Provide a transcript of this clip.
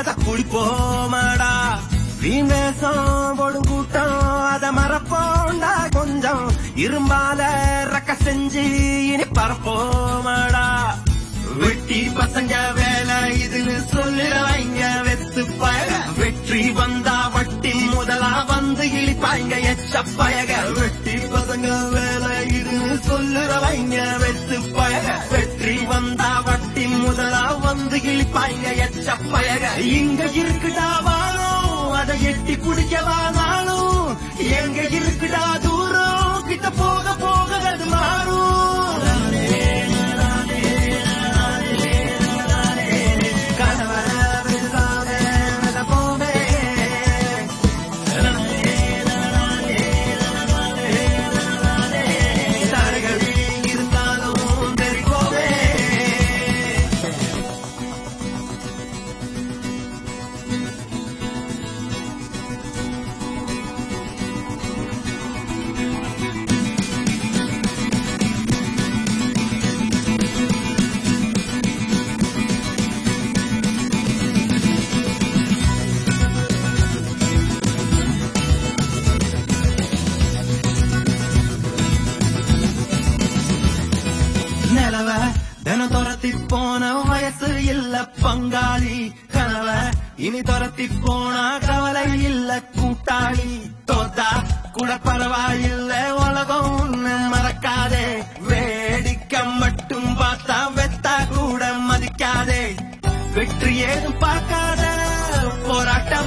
அத குடிப்போமாடா வீணேசம் போடும் கூட்டம் அத மறப்போண்டா கொஞ்சம் இரும்பால ரக்க செஞ்சு இனி பரப்போமாடா வெட்டி பசங்க வேலை இதுன்னு சொல்லுறவங்க வெத்து பயக வெற்றி வந்தா வட்டி முதலா வந்து இழிப்பாங்க எச்ச பயக வெட்டி பசங்க வேலை இதுன்னு சொல்லுறவங்க வெத்து பயக வெற்றி வந்தா வட்டி முதலா வந்து இழிப்பாங்க எச்ச பயக இங்க இருக்குடா வாழும் அதை எட்டி குடிக்க வாழாலும் எங்க இருக்குடா தூரம் கிட்ட போக போக அது மாறும் இருந்தாலும் தெரிவோமே நிலவ தினம் துரத்தி போன வயசு இல்ல பங்காளி கனவ இனி துரத்தி போனா கவலை இல்ல கூட்டாளி தோத்தா கூட பரவாயில்ல உலகம் ஒண்ணு மறக்காதே வேடிக்கை மட்டும் பார்த்தா வெத்தா கூட மதிக்காதே வெற்றி ஏதும் பார்க்காத போராட்டம்